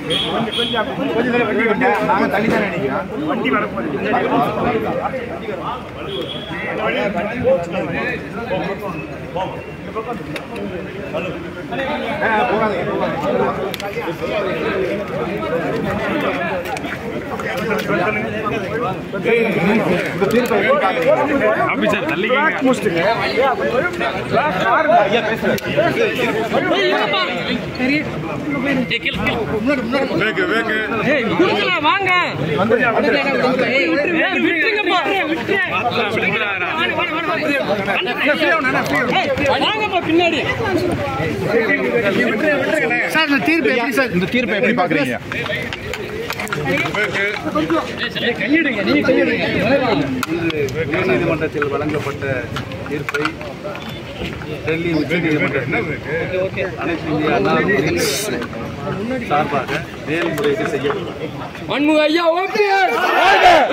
நாங்க தள்ளி தான் நினைக்கிறோம் வண்டி வரப்போகுது போகாதீங்க போகாதீங்க இந்த தீர்ப்பை எப்படி பார்க்குறீங்க ஆபீசர் தள்ளிக்கங்க கொடுக்கலாம் வாங்க ஏய், விட்டுருங்கப்பா. ஏய், வாங்கப்பா பின்னாடி சார் இந்த தீர்ப்பு எப்படி சார் இந்த தீர்ப்பை எப்படி பார்க்குறீங்க உயர்நீதிமன்றத்தில் வழங்கப்பட்ட தீர்ப்பை டெல்லி உச்சநீதிமன்றத்தில் அனைத்து இந்திய அண்ணா திமுக சார்பாக மேல்முறையீடு செய்யப்பட்டது மன்முக ஐயா ஓபிஎஸ்